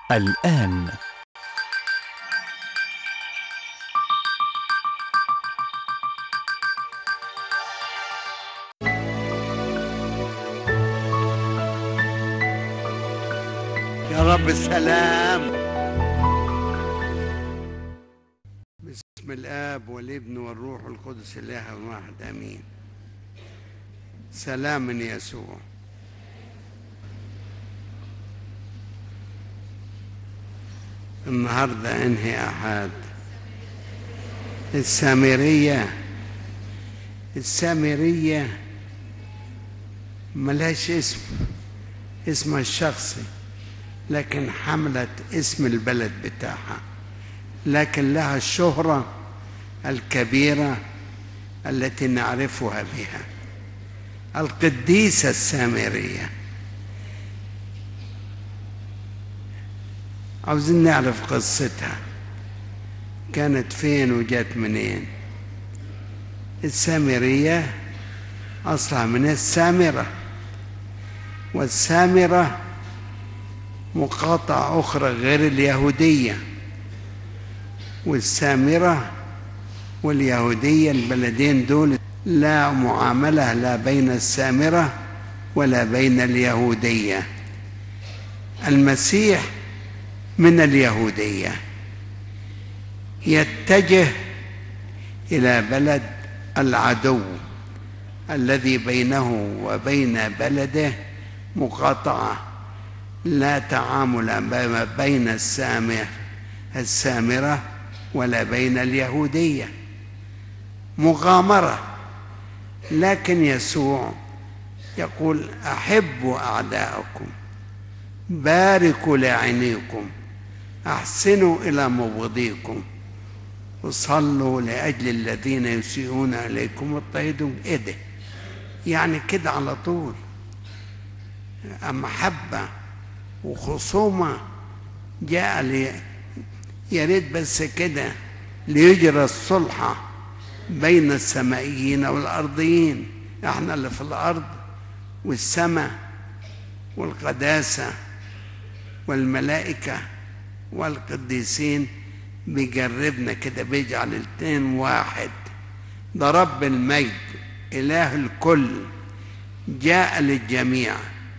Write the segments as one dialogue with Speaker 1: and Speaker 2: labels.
Speaker 1: الآن
Speaker 2: يا رب السلام بسم الاب والابن والروح القدس اله واحد امين سلام من يسوع النهارده انهي احد السامريه السامريه ملهاش اسم اسمها الشخصي لكن حملت اسم البلد بتاعها لكن لها الشهرة الكبيرة التي نعرفها بها القديسة السامرية عاوزين نعرف قصتها كانت فين وجات منين السامرية أصلها من السامرة والسامرة مقاطعة أخرى غير اليهودية والسامرة واليهودية البلدين دول لا معاملة لا بين السامرة ولا بين اليهودية المسيح من اليهودية يتجه إلى بلد العدو الذي بينه وبين بلده مقاطعه لا تعامل ما بين السامر السامرة ولا بين اليهودية مغامرة لكن يسوع يقول أحبوا أعداءكم باركوا لعينيكم أحسنوا إلى مبغضيكم وصلوا لأجل الذين يسيئون إليكم واضطهدون إيه ده؟ يعني كده على طول محبة وخصومة جاء لي يا ريت بس كده ليجرى الصلح بين السمائيين والأرضيين احنا اللي في الأرض والسماء والقداسة والملائكة والقديسين بيجربنا كده بيجعل الاتنين واحد ده رب المجد إله الكل جاء للجميع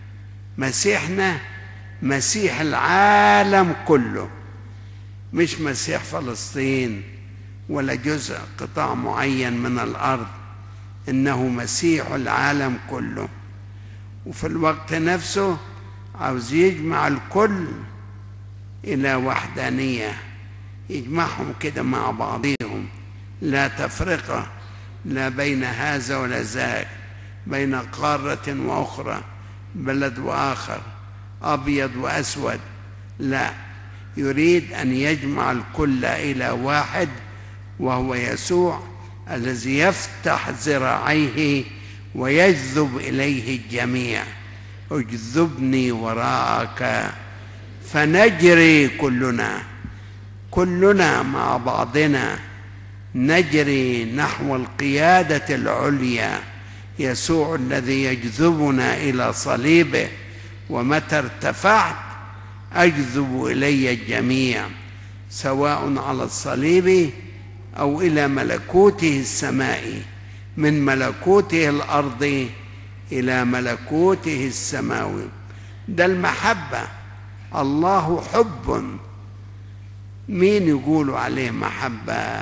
Speaker 2: مسيحنا مسيح العالم كله مش مسيح فلسطين ولا جزء قطاع معين من الارض انه مسيح العالم كله وفي الوقت نفسه عاوز يجمع الكل الى وحدانيه يجمعهم كده مع بعضهم لا تفرقه لا بين هذا ولا ذاك بين قاره واخرى بلد واخر ابيض واسود لا يريد ان يجمع الكل الى واحد وهو يسوع الذي يفتح ذراعيه ويجذب اليه الجميع اجذبني وراءك فنجري كلنا كلنا مع بعضنا نجري نحو القياده العليا يسوع الذي يجذبنا الى صليبه ومتى ارتفعت اجذب الي الجميع سواء على الصليب او الى ملكوته السمائي من ملكوته الارضي الى ملكوته السماوي ده المحبه الله حب مين يقولوا عليه محبه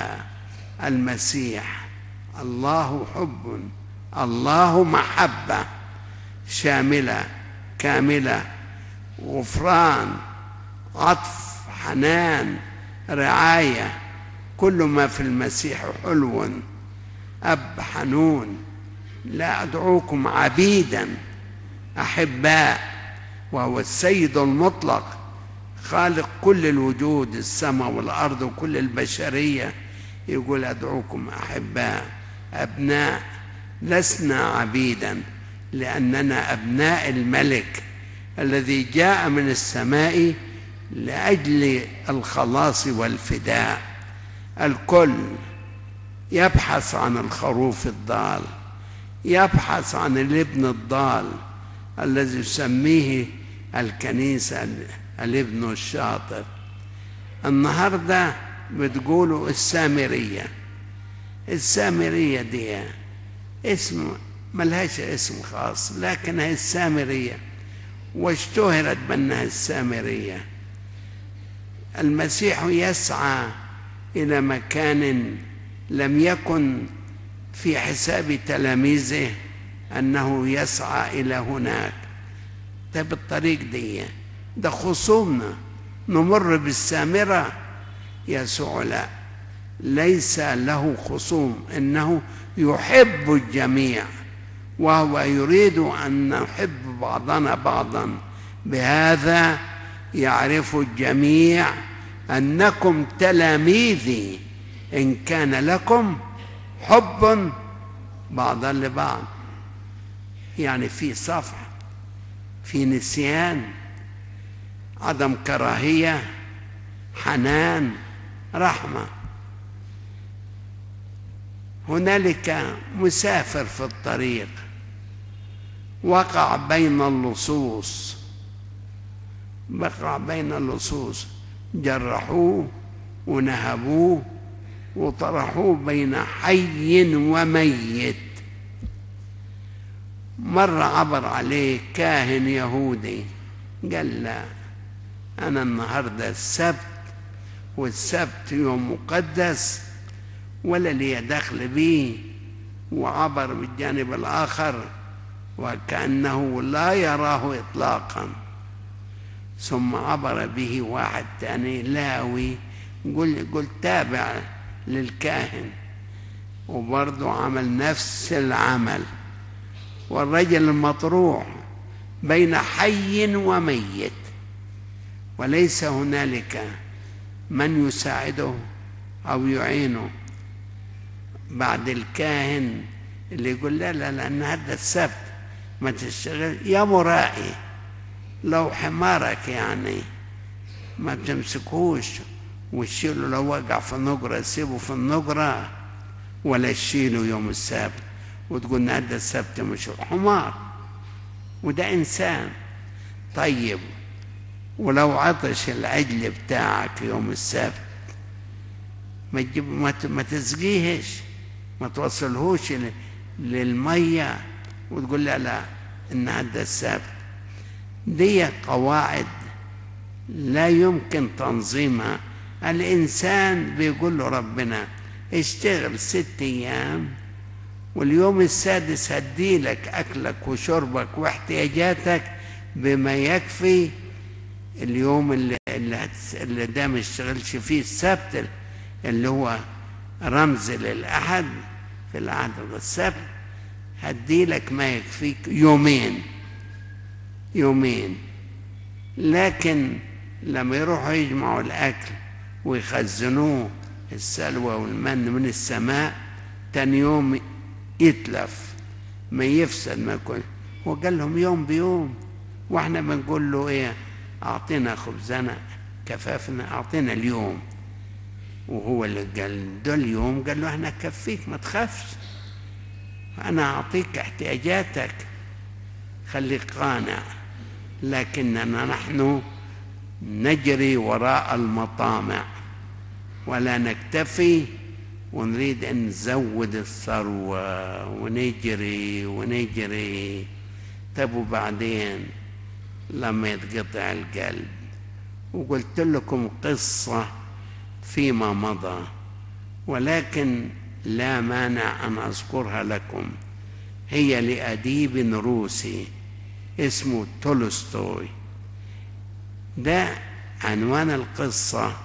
Speaker 2: المسيح الله حب الله محبه شامله كامله غفران عطف حنان رعايه كل ما في المسيح حلو اب حنون لا ادعوكم عبيدا احباء وهو السيد المطلق خالق كل الوجود السماء والارض وكل البشريه يقول ادعوكم احباء ابناء لسنا عبيدا لاننا ابناء الملك الذي جاء من السماء لاجل الخلاص والفداء الكل يبحث عن الخروف الضال يبحث عن الابن الضال الذي يسميه الكنيسه الابن الشاطر النهارده بتقولوا السامريه السامريه دي اسم ملهاش اسم خاص لكنها السامريه واشتهرت بانها السامريه المسيح يسعى الى مكان لم يكن في حساب تلاميذه انه يسعى الى هناك ده بالطريق دي ده خصومنا نمر بالسامره يسوع لا ليس له خصوم انه يحب الجميع وهو يريد ان نحب بعضنا بعضا بهذا يعرف الجميع انكم تلاميذي ان كان لكم حب بعضا لبعض يعني في صفح في نسيان عدم كراهيه حنان رحمه هنالك مسافر في الطريق وقع بين اللصوص وقع بين اللصوص جرحوه ونهبوه وطرحوه بين حي وميت مرة عبر عليه كاهن يهودي قال لا أنا النهاردة السبت والسبت يوم مقدس ولا لي دخل به وعبر بالجانب الآخر وكأنه لا يراه إطلاقا ثم عبر به واحد تاني لاوي قل قل تابع للكاهن وبرضه عمل نفس العمل والرجل المطروح بين حي وميت وليس هنالك من يساعده او يعينه بعد الكاهن اللي يقول لا لا لان هذا السبت ما تشتغل يا مرائي لو حمارك يعني ما بتمسكوش وتشيله لو وقع في النقرة سيبه في النقرة ولا تشيله يوم السبت وتقول نادى السبت مش حمار وده إنسان طيب ولو عطش العجل بتاعك يوم السبت ما تجيب ما تسقيهش ما توصلهوش للمية وتقول لا لا إن عدى السبت دي قواعد لا يمكن تنظيمها الإنسان بيقول له ربنا اشتغل ست أيام واليوم السادس هديلك أكلك وشربك واحتياجاتك بما يكفي اليوم اللي, اللي, اللي ده ما اشتغلش فيه السبت اللي هو رمز للأحد في العهد السبت هديلك ما يكفيك يومين يومين لكن لما يروحوا يجمعوا الأكل ويخزنوه السلوى والمن من السماء تاني يوم يتلف ما يفسد ما يكون هو قال لهم يوم بيوم واحنا بنقول له ايه اعطينا خبزنا كفافنا اعطينا اليوم وهو اللي قال ده اليوم قال له احنا كفيك ما تخافش انا اعطيك احتياجاتك خليك قانع لكننا نحن نجري وراء المطامع ولا نكتفي ونريد ان نزود الثروه ونجري ونجري طب وبعدين لما يتقطع القلب وقلت لكم قصه فيما مضى ولكن لا مانع ان اذكرها لكم هي لاديب روسي اسمه تولستوي ده عنوان القصه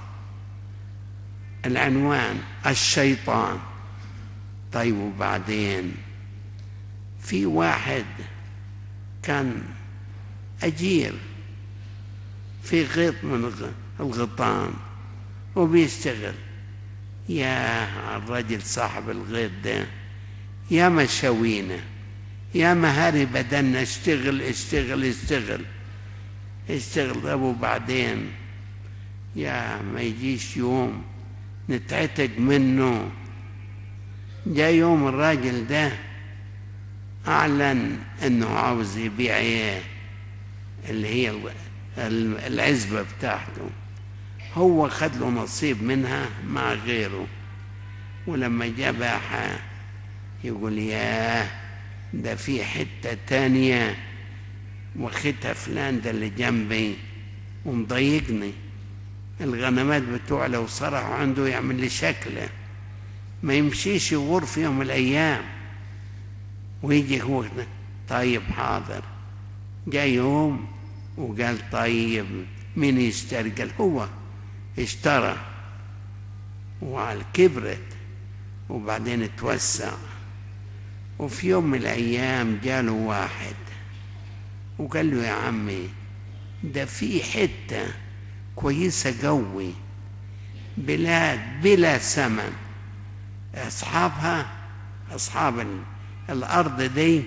Speaker 2: العنوان الشيطان طيب وبعدين في واحد كان أجير في غيط من الغيطان وبيشتغل يا الرجل صاحب الغيط ده يا ما شوينا يا ما هاري بدنا اشتغل اشتغل اشتغل اشتغل طب وبعدين يا ما يجيش يوم نتعتق منه جاء يوم الراجل ده أعلن أنه عاوز يبيع إيه اللي هي العزبة بتاعته هو خد له نصيب منها مع غيره ولما جاء باعها يقول ياه ده في حتة تانية واخدها فلان ده اللي جنبي ومضايقني الغنمات بتوع لو صرحوا عنده يعمل لي شكله ما يمشيش يغور في يوم من الأيام ويجي هو طيب حاضر جاء يوم وقال طيب مين يشتري قال هو اشترى وعلى كبرت وبعدين اتوسع وفي يوم من الأيام جاله واحد وقال له يا عمي ده في حتة كويسة قوي بلاد بلا ثمن أصحابها أصحاب الأرض دي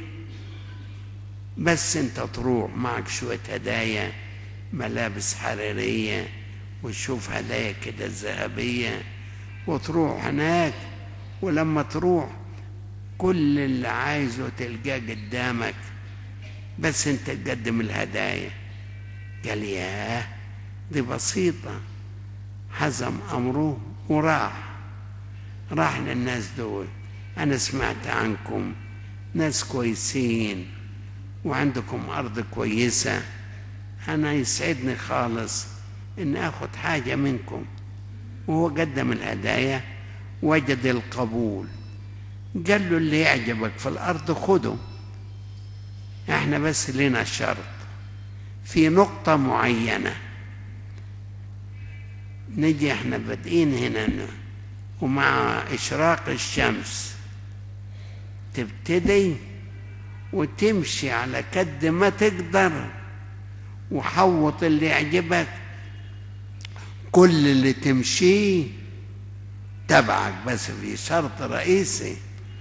Speaker 2: بس أنت تروح معك شوية هدايا ملابس حريرية وتشوف هدايا كده ذهبية وتروح هناك ولما تروح كل اللي عايزه تلقاه قدامك بس انت تقدم الهدايا قال ياه دي بسيطة حزم أمره وراح راح للناس دول أنا سمعت عنكم ناس كويسين وعندكم أرض كويسة أنا يسعدني خالص إن أخذ حاجة منكم وهو قدم الهدايا وجد القبول قال له اللي يعجبك في الأرض خده احنا بس لنا شرط في نقطة معينة نجي احنا بادئين هنا ومع إشراق الشمس تبتدي وتمشي على قد ما تقدر وحوط اللي يعجبك كل اللي تمشيه تبعك بس في شرط رئيسي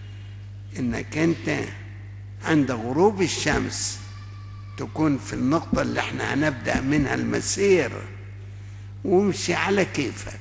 Speaker 2: انك انت عند غروب الشمس تكون في النقطة اللي احنا هنبدأ منها المسير وامشي على كيفك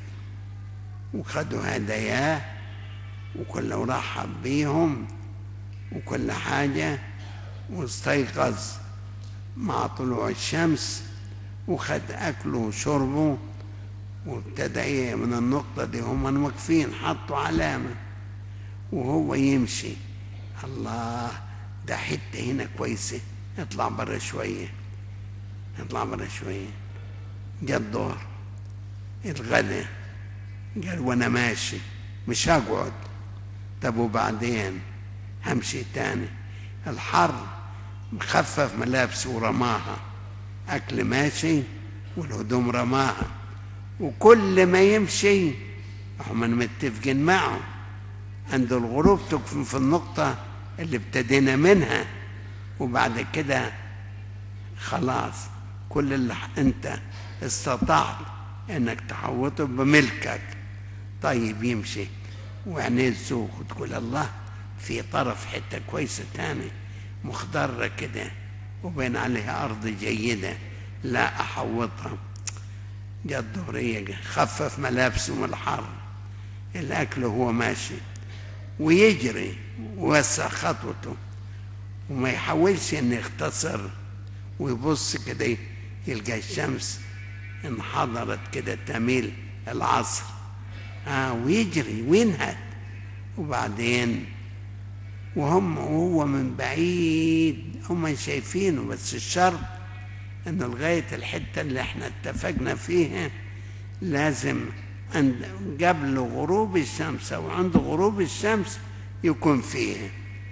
Speaker 2: وخدوا هداياه وكل رحب بيهم وكل حاجة واستيقظ مع طلوع الشمس وخد أكله وشربه وابتدى ايه من النقطة دي هم واقفين حطوا علامة وهو يمشي الله ده حتة هنا كويسة اطلع برا شوية اطلع برا شوية جاء الظهر الغدا قال وانا ماشي مش هقعد طب وبعدين همشي تاني الحر مخفف ملابسه ورماها اكل ماشي والهدوم رماها وكل ما يمشي هم متفقين معه عند الغروب تكون في النقطة اللي ابتدينا منها وبعد كده خلاص كل اللي انت استطعت انك تحوطه بملكك طيب يمشي وعينيه تسوق وتقول الله في طرف حته كويسه تاني مخضره كده وبين عليها ارض جيده لا احوطها جاء الظهريه خفف ملابسه من الحر الاكل وهو ماشي ويجري ووسع خطوته وما يحاولش انه يختصر ويبص كده يلقى الشمس انحضرت كده تميل العصر آه ويجري وينهد وبعدين وهم وهو من بعيد هم شايفينه بس الشرط انه لغايه الحته اللي احنا اتفقنا فيها لازم عند قبل غروب الشمس او عند غروب الشمس يكون فيها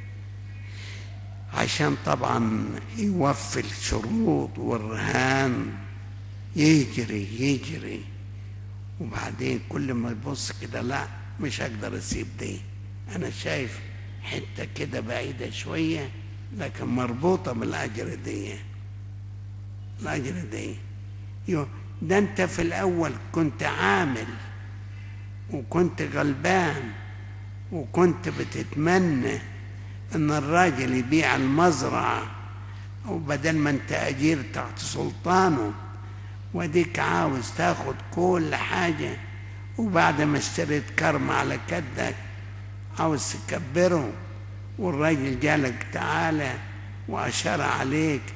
Speaker 2: عشان طبعا يوفي الشروط والرهان يجري يجري وبعدين كل ما يبص كده لا مش هقدر اسيب دي انا شايف حته كده بعيده شويه لكن مربوطه بالاجر دي الاجر دي يو ده انت في الاول كنت عامل وكنت غلبان وكنت بتتمنى ان الراجل يبيع المزرعه وبدل ما انت اجير تحت سلطانه وديك عاوز تاخد كل حاجة وبعد ما اشتريت كرم على كدك عاوز تكبره والراجل جالك تعالى وأشار عليك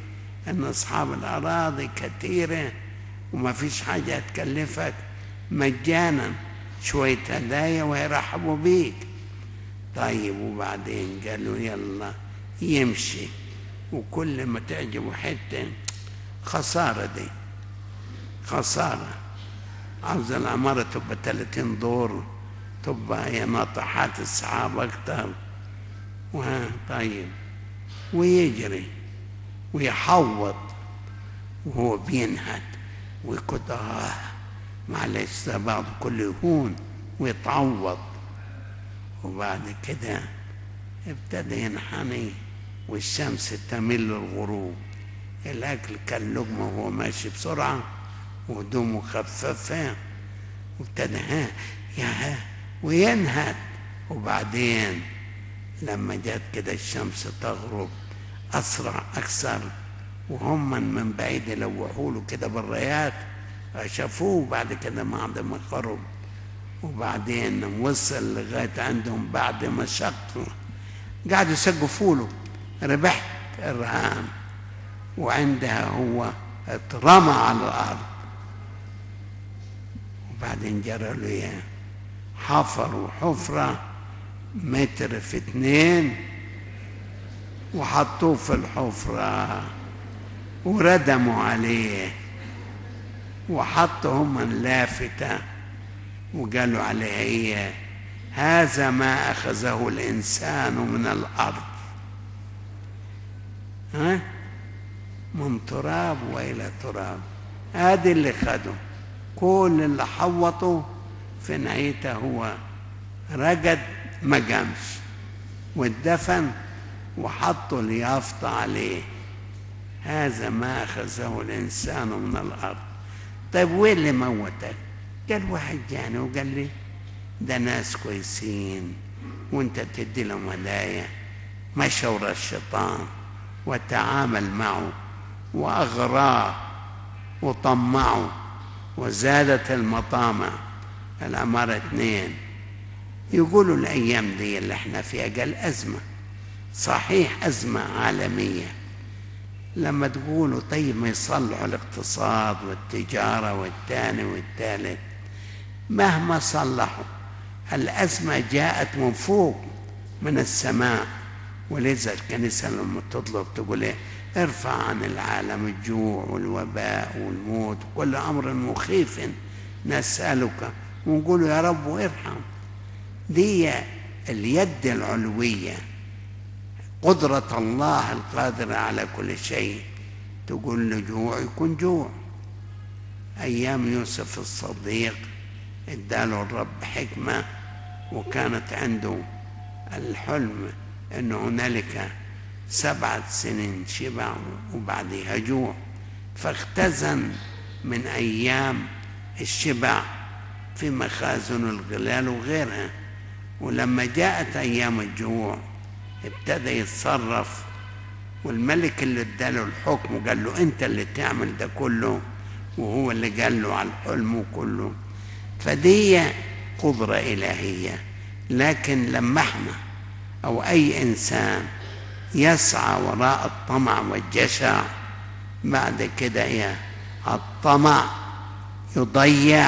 Speaker 2: ان اصحاب الاراضي كثيره وما فيش حاجه تكلفك مجانا شويه هدايا ويرحبوا بيك طيب وبعدين قالوا يلا يمشي وكل ما تعجبه حته خساره دي خساره عاوز العماره تبقى 30 دور تبقى هي ناطحات السحاب اكتر وها طيب ويجري ويحوط وهو بينهد ويكد آه معلش ده بعض كل يهون ويتعوض وبعد كده ابتدى ينحني والشمس تميل للغروب الأكل كان لقمة وهو ماشي بسرعة وهدومه خفافة وابتدى ها يا ها وينهد وبعدين لما جت كده الشمس تغرب أسرع أكثر وهم من بعيد يلوحوا له كده بالرايات شافوه بعد كده بعد ما قرب وبعدين وصل لغاية عندهم بعد ما شق قعدوا يسقفوا له ربحت الرهان وعندها هو اترمى على الأرض وبعدين جرى له اياه حفروا حفرة متر في اتنين وحطوه في الحفرة وردموا عليه وحطوا هم اللافتة وقالوا عليها هي هذا ما أخذه الإنسان من الأرض ها من تراب وإلى تراب هذا اللي خده كل اللي حوطه في نهايته هو رقد ما قامش واتدفن وحطوا اليافطة عليه هذا ما أخذه الإنسان من الأرض طيب وين اللي موتك قال واحد جاني وقال لي ده ناس كويسين وانت تدي لهم هدايا مشى ورا الشيطان وتعامل معه وأغراه وطمعه وزادت المطامع العمارة اثنين يقولوا الأيام دي اللي احنا فيها قال أزمة صحيح أزمة عالمية لما تقولوا طيب ما يصلحوا الاقتصاد والتجارة والثاني والثالث مهما صلحوا الأزمة جاءت من فوق من السماء ولذا الكنيسة لما تطلب تقول ايه ارفع عن العالم الجوع والوباء والموت وكل أمر مخيف نسألك ونقول يا رب ارحم دي اليد العلوية قدرة الله القادرة على كل شيء تقول له جوع يكون جوع أيام يوسف الصديق اداله الرب حكمة وكانت عنده الحلم أن هنالك سبعة سنين شبع وبعدها جوع فاختزن من أيام الشبع في مخازن الغلال وغيرها ولما جاءت أيام الجوع ابتدى يتصرف والملك اللي اداله الحكم وقال له انت اللي تعمل ده كله وهو اللي قال له على الحلم كله فدي قدرة إلهية لكن لما احنا أو أي إنسان يسعى وراء الطمع والجشع بعد كده ايه الطمع يضيع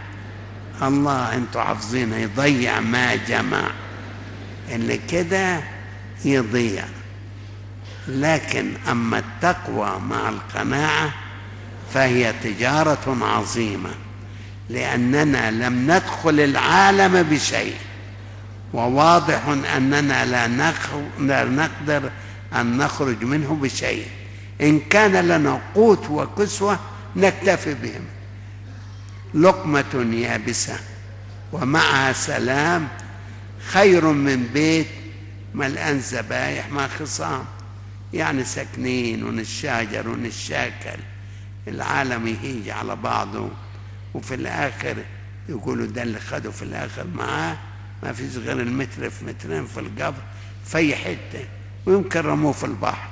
Speaker 2: الله انتوا حافظينها يضيع ما جمع اللي كده يضيع لكن اما التقوى مع القناعه فهي تجاره عظيمه لاننا لم ندخل العالم بشيء وواضح اننا لا, لا نقدر ان نخرج منه بشيء ان كان لنا قوت وكسوه نكتفي بهم لقمه يابسه ومعها سلام خير من بيت ملآن ذبايح مع خصام يعني ساكنين ونشاجر ونشاكل العالم يهيج على بعضه وفي الآخر يقولوا ده اللي خدوا في الآخر معاه ما فيش غير المتر في مترين في القبر في أي حتة ويمكن رموه في البحر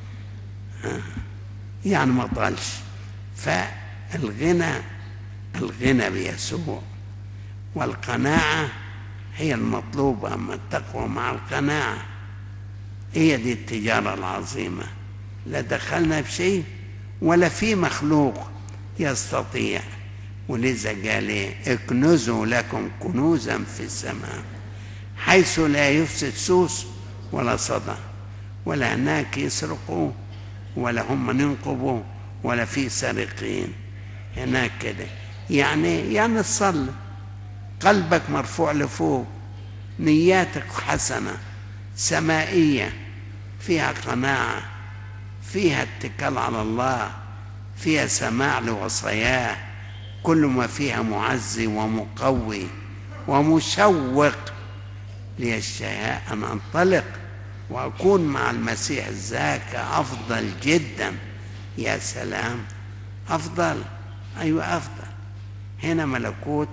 Speaker 2: يعني ما طالش فالغنى الغنى بيسوع والقناعة هي المطلوبة أما التقوى مع القناعة هي دي التجارة العظيمة لا دخلنا بشيء ولا في مخلوق يستطيع ولذا قال ايه اكنزوا لكم كنوزا في السماء حيث لا يفسد سوس ولا صدى ولا هناك يسرقوا ولا هم ينقبوا ولا في سارقين هناك كده يعني يعني تصلي قلبك مرفوع لفوق نياتك حسنة سمائية فيها قناعة فيها اتكال على الله فيها سماع لوصاياه كل ما فيها معزي ومقوي ومشوق لي الشهاء أن أنطلق وأكون مع المسيح ذاك أفضل جدا يا سلام أفضل أيوة أفضل هنا ملكوت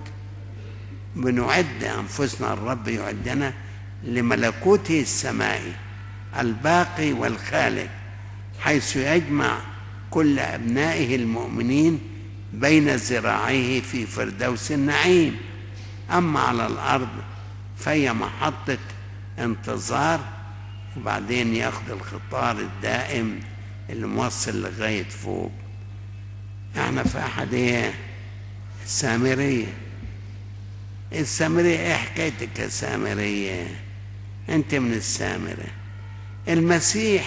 Speaker 2: بنعد أنفسنا الرب يعدنا لملكوته السمائي الباقي والخالق حيث يجمع كل أبنائه المؤمنين بين ذراعيه في فردوس النعيم أما على الأرض فهي محطة انتظار وبعدين ياخد القطار الدائم اللي موصل لغاية فوق احنا في أحدية السامرية السامرية ايه حكايتك يا سامرية انت من السامرة المسيح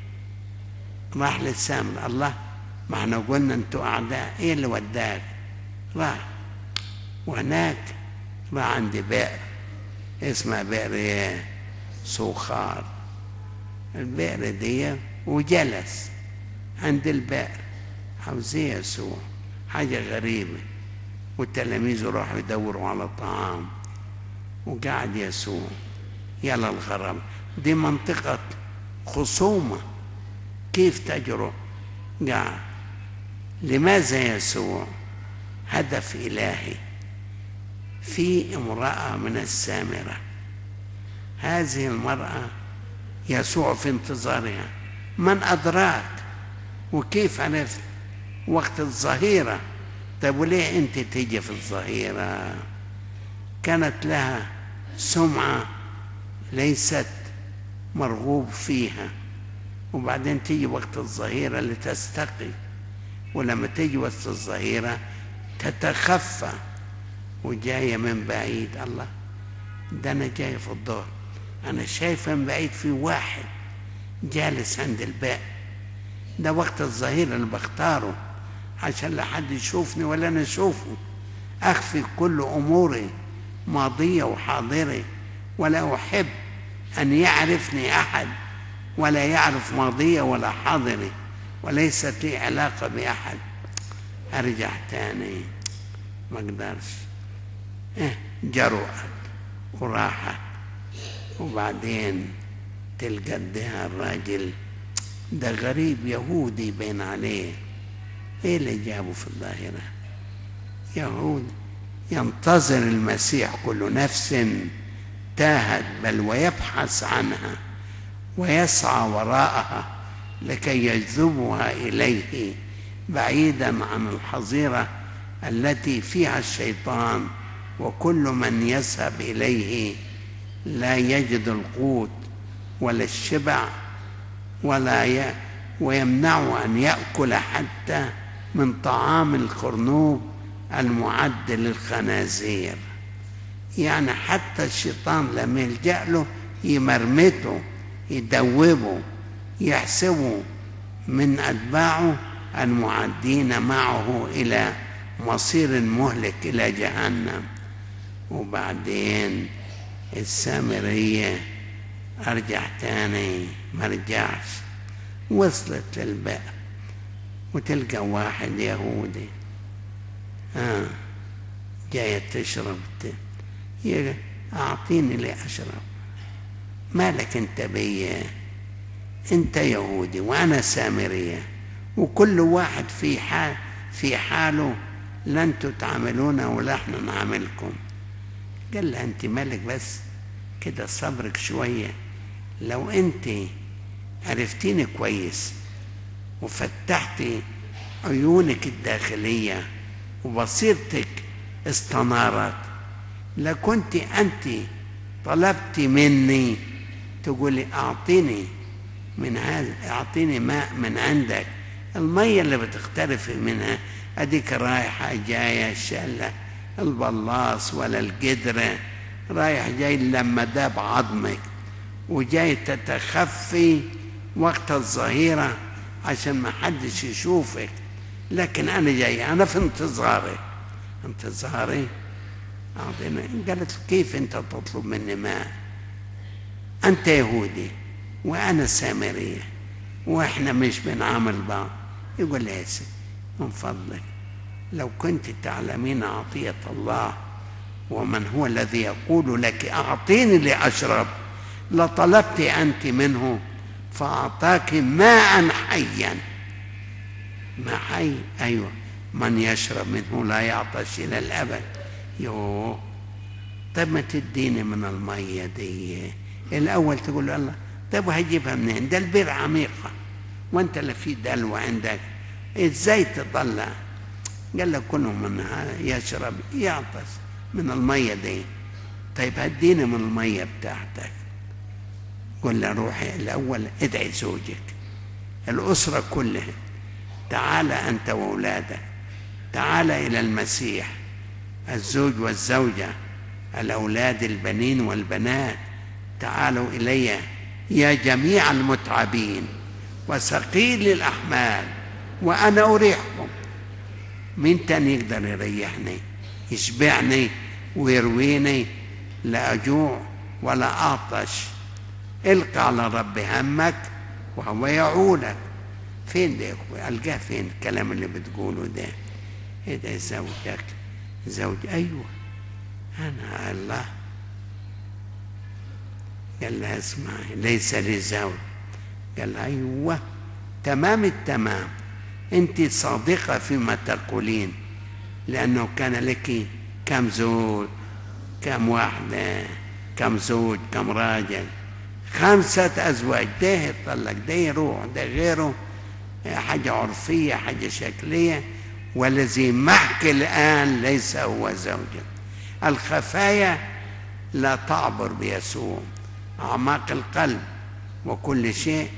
Speaker 2: راح للسامرة الله ما احنا قلنا انتوا اعداء ايه اللي وداك راح وهناك راح عند بئر اسمها بئر ايه سوخار البئر دي وجلس عند البئر عاوزيه يسوع حاجة غريبة والتلاميذ راحوا يدوروا على طعام وقعد يسوع يلا الغرب دي منطقة خصومة كيف تجرؤ قاعد لماذا يسوع هدف إلهي في امرأة من السامرة هذه المرأة يسوع في انتظارها من أدراك وكيف عرفت وقت الظهيرة طيب وليه أنت تيجي في الظهيرة كانت لها سمعة ليست مرغوب فيها وبعدين تيجي وقت الظهيرة لتستقي ولما تيجي وقت الظهيرة تتخفى وجاية من بعيد الله ده أنا جاي في الظهر أنا شايفة من بعيد في واحد جالس عند الباب ده وقت الظهيرة اللي بختاره عشان لا حد يشوفني ولا أنا أشوفه أخفي كل أموري ماضية وحاضرة ولا أحب أن يعرفني أحد ولا يعرف ماضية ولا حاضري وليست لي علاقة بأحد أرجع تاني ما أقدرش إيه جرؤت وراحت وبعدين تلقى ده الراجل ده غريب يهودي بين عليه ايه اللي جابه في الظاهرة يهود ينتظر المسيح كل نفس تاهت بل ويبحث عنها ويسعى وراءها لكي يجذبها إليه بعيدا عن الحظيرة التي فيها الشيطان وكل من يذهب إليه لا يجد القوت ولا الشبع ولا ي... ويمنعه أن يأكل حتى من طعام الخرنوب المعد للخنازير يعني حتى الشيطان لما يلجأ له يمرمته يدوبه يحسبه من أتباعه المعدين معه إلى مصير مهلك إلى جهنم وبعدين السامرية أرجع تاني ما رجعش وصلت للبئر وتلقى واحد يهودي آه جاية تشرب أعطيني لأشرب مالك أنت بيا أنت يهودي وأنا سامرية وكل واحد في حال في حاله لا أنتوا تعاملونا ولا احنا نعاملكم قال لها أنت مالك بس كده صبرك شوية لو أنت عرفتيني كويس وفتحتي عيونك الداخلية وبصيرتك استنارت لكنت أنت طلبت مني تقولي أعطيني من هذا اعطيني ماء من عندك المية اللي بتختلف منها اديك رايحة جاية الشلة البلاص ولا القدرة رايح جاي لما داب عظمك وجاي تتخفي وقت الظهيرة عشان ما حدش يشوفك لكن أنا جاي أنا في انتظاري انتظاري أعطينا قالت كيف أنت تطلب مني ماء أنت يهودي وأنا سامرية وإحنا مش بنعامل بعض يقول لي من فضلك لو كنت تعلمين عطية الله ومن هو الذي يقول لك أعطيني لأشرب لطلبت أنت منه فأعطاك ماء حيا ماء حي أيوة من يشرب منه لا يعطش إلى الأبد يوه طيب ما تديني من المية دي الأول تقول له الله طيب وهجيبها منين ده البير عميقة وانت اللي في دلو عندك ازاي تطلع قال له كل من يشرب يعطش من المية دي طيب هديني من المية بتاعتك قل له روحي الأول ادعي زوجك الأسرة كلها تعال أنت وأولادك تعال إلى المسيح الزوج والزوجة الأولاد البنين والبنات تعالوا إلي يا جميع المتعبين وثقيل الأحمال وأنا أريحكم مين تاني يقدر يريحني يشبعني ويرويني لا أجوع ولا أعطش القى على رب همك وهو يعولك فين ده يا اخوي القاه فين الكلام اللي بتقوله ده ايه ده زوجك زوج ايوه انا الله قال لها اسمعي ليس لي زوج قال ايوه تمام التمام انت صادقه فيما تقولين لانه كان لك كم زوج كم واحده كم زوج كم راجل خمسة أزواج ده يطلق ده يروح ده غيره حاجة عرفية حاجة شكلية والذي معك الآن ليس هو زوجك الخفايا لا تعبر بيسوع أعماق القلب وكل شيء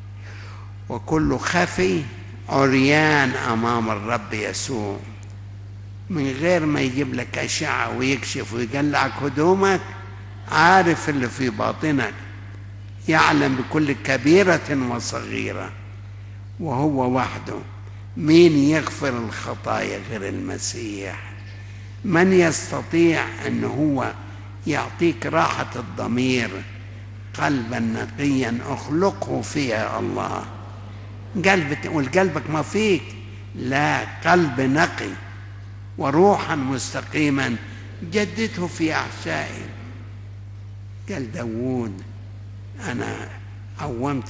Speaker 2: وكل خفي عريان أمام الرب يسوع من غير ما يجيب لك أشعة ويكشف ويقلعك هدومك عارف اللي في باطنك يعلم بكل كبيرة وصغيرة وهو وحده مين يغفر الخطايا غير المسيح من يستطيع أن هو يعطيك راحة الضمير قلبا نقيا اخلقه فيها الله قلب تقول قلبك ما فيك لا قلب نقي وروحا مستقيما جدده في أحشائي قال داوود أنا عومت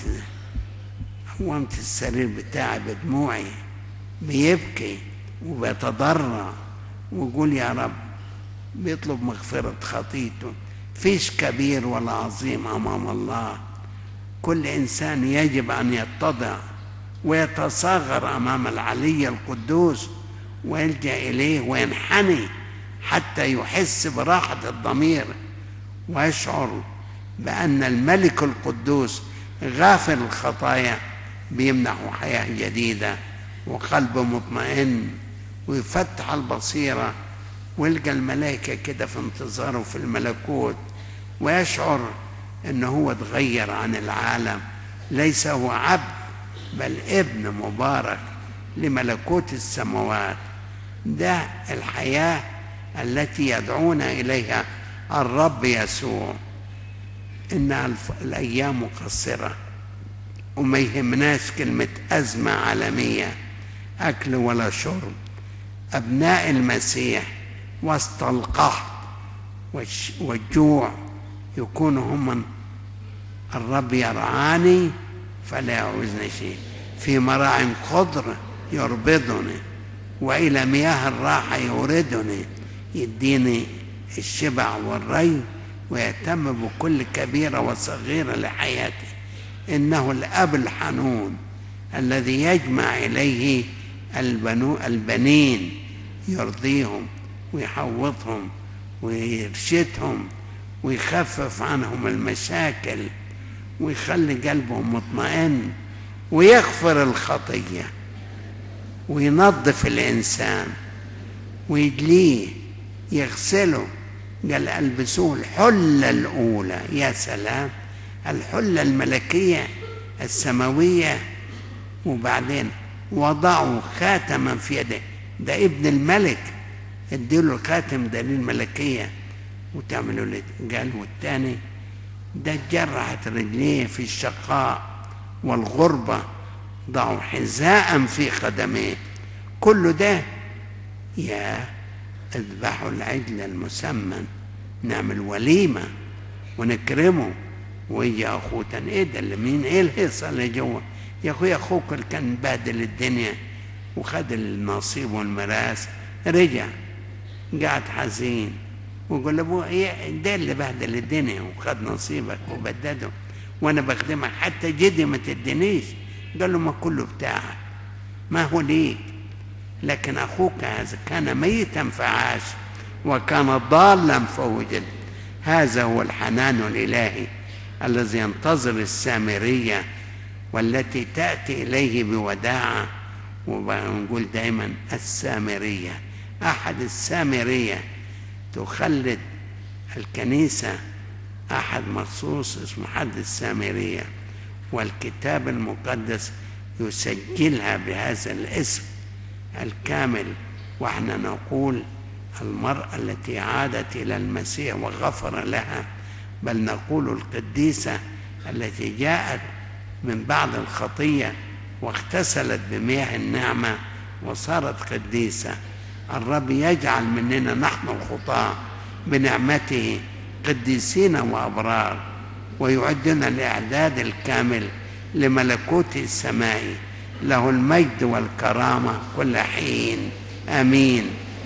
Speaker 2: عومت السرير بتاعي بدموعي بيبكي وبيتضرع ويقول يا رب بيطلب مغفرة خطيته فيش كبير ولا عظيم أمام الله كل إنسان يجب أن يتضع ويتصاغر أمام العلي القدوس ويلجأ إليه وينحني حتى يحس براحة الضمير ويشعر بأن الملك القدوس غافل الخطايا بيمنحه حياة جديدة وقلب مطمئن ويفتح البصيرة ويلقى الملائكة كده في انتظاره في الملكوت ويشعر أنه هو اتغير عن العالم ليس هو عبد بل ابن مبارك لملكوت السماوات ده الحياة التي يدعونا إليها الرب يسوع إنها الأيام قصرة وما يهمناش كلمة أزمة عالمية أكل ولا شرب أبناء المسيح وسط القحط والجوع يكونوا هم الرب يرعاني فلا يعوزني شيء في مراع خضر يربضني وإلى مياه الراحة يوردني يديني الشبع والري ويهتم بكل كبيرة وصغيرة لحياته إنه الأب الحنون الذي يجمع إليه البنو البنين يرضيهم ويحوطهم ويرشدهم ويخفف عنهم المشاكل ويخلي قلبه مطمئن ويغفر الخطيه وينظف الانسان ويدليه يغسله قال البسوه الحله الاولى يا سلام الحله الملكيه السماويه وبعدين وضعوا خاتما في يده ده ابن الملك اديله الخاتم دليل ملكيه وتعملوا له قال والتاني ده جرحت رجليه في الشقاء والغربة ضعوا حذاء في قدميه كل ده يا اذبحوا العجل المسمن نعمل وليمة ونكرمه ويجي أخوه تاني إيه ده اللي مين إيه الهيصة اللي جوه يا أخويا أخوك اللي كان بهدل الدنيا وخد النصيب والميراث رجع قاعد حزين ويقول لابوه ايه ده اللي بهدل الدنيا وخد نصيبك وبدده وانا بخدمك حتى جدي ما تدينيش قال له ما كله بتاعك ما هو ليك لكن اخوك هذا كان ميتا فعاش وكان ضالا فوجد هذا هو الحنان الالهي الذي ينتظر السامريه والتي تاتي اليه بوداعه ونقول دائما السامريه احد السامريه تخلد الكنيسة أحد مخصوص اسمه حد السامرية والكتاب المقدس يسجلها بهذا الاسم الكامل واحنا نقول المرأة التي عادت إلى المسيح وغفر لها بل نقول القديسة التي جاءت من بعد الخطية واغتسلت بمياه النعمة وصارت قديسة الرب يجعل مننا نحن الخطاة بنعمته قديسين وأبرار ويعدنا الإعداد الكامل لملكوت السماء له المجد والكرامة كل حين آمين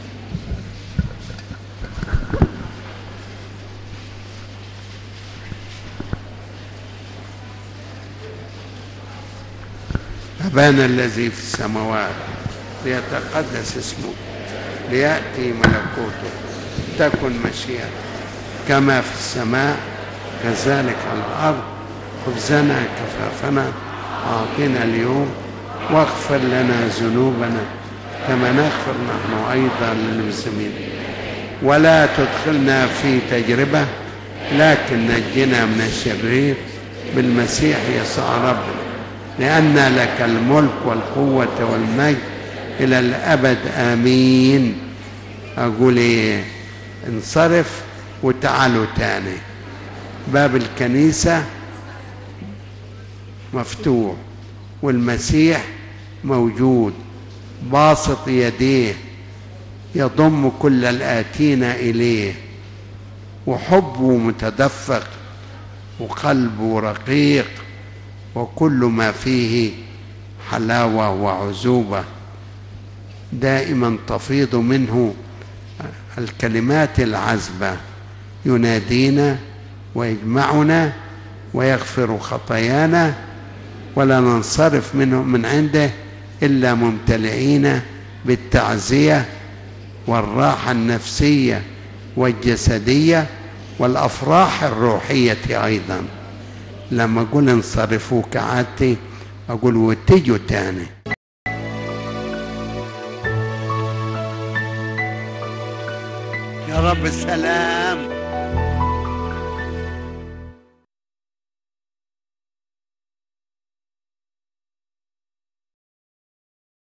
Speaker 2: أبانا الذي في السماوات ليتقدس اسمك ليأتي ملكوته تكن مشيئته كما في السماء كذلك على الأرض خبزنا كفافنا أعطنا اليوم واغفر لنا ذنوبنا كما نغفر نحن أيضا للمسلمين ولا تدخلنا في تجربة لكن نجنا من الشرير بالمسيح يسوع ربنا لأن لك الملك والقوة والمجد إلى الأبد آمين أقول إيه انصرف وتعالوا تاني باب الكنيسة مفتوح والمسيح موجود باسط يديه يضم كل الآتين إليه وحبه متدفق وقلبه رقيق وكل ما فيه حلاوة وعزوبة دائما تفيض منه الكلمات العذبة ينادينا ويجمعنا ويغفر خطايانا ولا ننصرف منه من عنده إلا ممتلئين بالتعزية والراحة النفسية والجسدية والأفراح الروحية أيضا لما أقول انصرفوا كعادتي أقول وتجوا تاني يا رب السلام